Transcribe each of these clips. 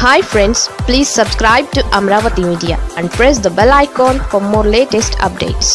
hi friends please subscribe to Amaravati media and press the bell icon for more latest updates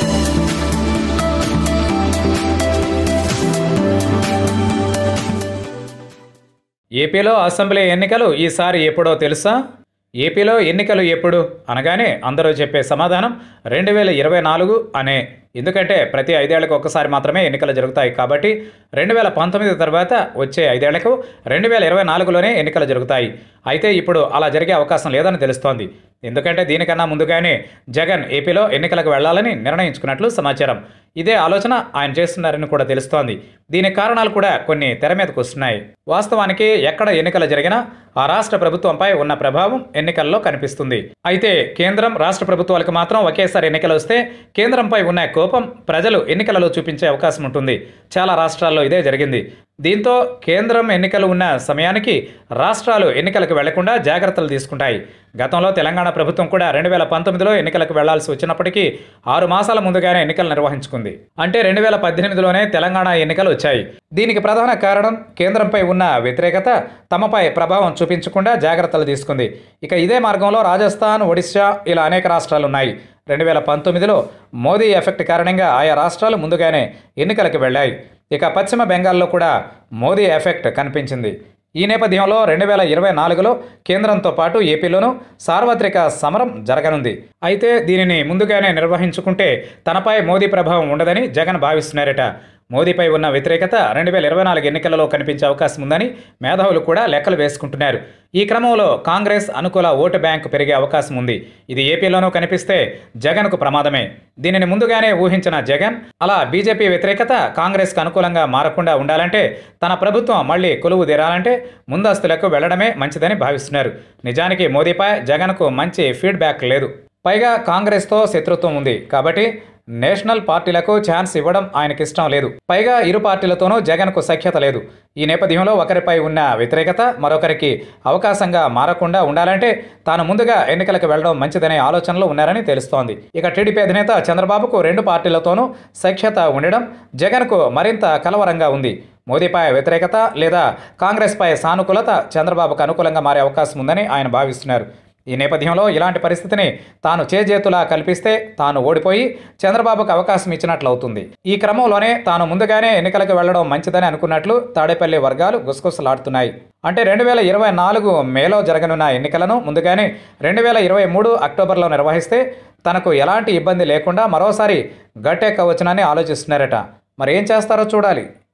ఏపీలో assembly ఎన్నికలు ఈసారి ఎప్పుడో తెలుసా ఏపీలో ఎన్నికలు ఎప్పుడు అనగానే అందరూ చెప్పే సమాధానం రెండు వేల ఇరవై నాలుగు అనే ఎందుకంటే ప్రతి ఐదేళ్లకు ఒక్కసారి మాత్రమే ఎన్నికలు జరుగుతాయి కాబట్టి రెండు వేల పంతొమ్మిది తర్వాత వచ్చే ఐదేళ్లకు రెండు వేల ఇరవై నాలుగులోనే ఎన్నికలు జరుగుతాయి అయితే ఇప్పుడు అలా జరిగే అవకాశం లేదని తెలుస్తోంది ఎందుకంటే దీనికన్నా ముందుగానే జగన్ ఏపీలో ఎన్నికలకు వెళ్లాలని నిర్ణయించుకున్నట్లు సమాచారం ఇదే ఆలోచన ఆయన చేస్తున్నారని కూడా తెలుస్తోంది దీనికి కారణాలు కూడా కొన్ని తెర మీదకు వస్తున్నాయి వాస్తవానికి ఎక్కడ ఎన్నికలు జరిగినా ఆ రాష్ట్ర ప్రభుత్వంపై ఉన్న ప్రభావం ఎన్నికల్లో కనిపిస్తుంది అయితే కేంద్రం రాష్ట్ర ప్రభుత్వాలకు మాత్రం ఒకేసారి ఎన్నికలు వస్తే కేంద్రంపై ఉన్న కోపం ప్రజలు ఎన్నికలలో చూపించే అవకాశం ఉంటుంది చాలా రాష్ట్రాల్లో ఇదే జరిగింది దీంతో కేంద్రం ఎన్నికలు ఉన్న సమయానికి రాష్ట్రాలు ఎన్నికలకు వెళ్లకుండా జాగ్రత్తలు తీసుకుంటాయి గతంలో తెలంగాణ ప్రభుత్వం కూడా రెండు వేల పంతొమ్మిదిలో ఎన్నికలకు వెళ్లాల్సి వచ్చినప్పటికీ ఆరు మాసాల ముందుగానే ఎన్నికలు నిర్వహించుకుంది అంటే రెండు వేల పద్దెనిమిదిలోనే తెలంగాణ ఎన్నికలు వచ్చాయి దీనికి ప్రధాన కారణం కేంద్రంపై ఉన్న వ్యతిరేకత తమపై ప్రభావం చూపించకుండా జాగ్రత్తలు తీసుకుంది ఇక ఇదే మార్గంలో రాజస్థాన్ ఒడిశా ఇలా అనేక రాష్ట్రాలు ఉన్నాయి రెండు వేల పంతొమ్మిదిలో మోదీ ఎఫెక్ట్ కారణంగా ఆయా రాష్ట్రాలు ముందుగానే ఎన్నికలకు వెళ్ళాయి ఇక పశ్చిమ బెంగాల్లో కూడా మోదీ ఎఫెక్ట్ కనిపించింది ఈ నేపథ్యంలో రెండు వేల ఇరవై నాలుగులో కేంద్రంతో పాటు ఏపీలోనూ సార్వత్రిక సమరం జరగనుంది అయితే దీనిని ముందుగానే నిర్వహించుకుంటే తనపై మోదీ ప్రభావం ఉండదని జగన్ భావిస్తున్నారట మోదీపై ఉన్న వ్యతిరేకత రెండు వేల ఇరవై నాలుగు ఎన్నికలలో కనిపించే అవకాశం ఉందని మేధావులు కూడా లెక్కలు వేసుకుంటున్నారు ఈ క్రమంలో కాంగ్రెస్ అనుకూల ఓటు బ్యాంకు పెరిగే అవకాశం ఉంది ఇది ఏపీలోనూ కనిపిస్తే జగన్కు ప్రమాదమే దీనిని ముందుగానే ఊహించిన జగన్ అలా బీజేపీ వ్యతిరేకత కాంగ్రెస్కు అనుకూలంగా మారకుండా ఉండాలంటే తన ప్రభుత్వం మళ్ళీ కొలువు తీరాలంటే ముందస్తులకు వెళ్లడమే మంచిదని భావిస్తున్నారు నిజానికి మోదీపై జగన్కు మంచి ఫీడ్బ్యాక్ లేదు పైగా కాంగ్రెస్తో శత్రుత్వం ఉంది కాబట్టి నేషనల్ పార్టీలకు ఛాన్స్ ఇవ్వడం ఆయనకి ఇష్టం లేదు పైగా ఇరు పార్టీలతోనూ జగన్కు సఖ్యత లేదు ఈ నేపథ్యంలో ఒకరిపై ఉన్న వ్యతిరేకత మరొకరికి అవకాశంగా మారకుండా ఉండాలంటే తాను ముందుగా ఎన్నికలకు వెళ్లడం మంచిదనే ఆలోచనలో ఉన్నారని తెలుస్తోంది ఇక టీడీపీ అధినేత చంద్రబాబుకు రెండు పార్టీలతోనూ సఖ్యత ఉండడం జగన్కు మరింత కలవరంగా ఉంది మోదీపై వ్యతిరేకత లేదా కాంగ్రెస్పై సానుకూలత చంద్రబాబుకు అనుకూలంగా మారే అవకాశం ఉందని ఆయన భావిస్తున్నారు ఈ నేపథ్యంలో ఇలాంటి పరిస్థితిని తాను చేజేతులా కల్పిస్తే తాను ఓడిపోయి చంద్రబాబుకు అవకాశం ఇచ్చినట్లు అవుతుంది ఈ క్రమంలోనే తాను ముందుగానే ఎన్నికలకు వెళ్లడం మంచిదని అనుకున్నట్లు తాడేపల్లి వర్గాలు గుసగుసలాడుతున్నాయి అంటే రెండు వేల ఇరవై నాలుగు మేలో జరగనున్న ఎన్నికలను ముందుగానే రెండు వేల ఇరవై మూడు అక్టోబర్లో నిర్వహిస్తే తనకు ఎలాంటి ఇబ్బంది లేకుండా మరోసారి గట్టెక్కవచ్చునని ఆలోచిస్తున్నారట మరి ఏం చేస్తారో చూడాలి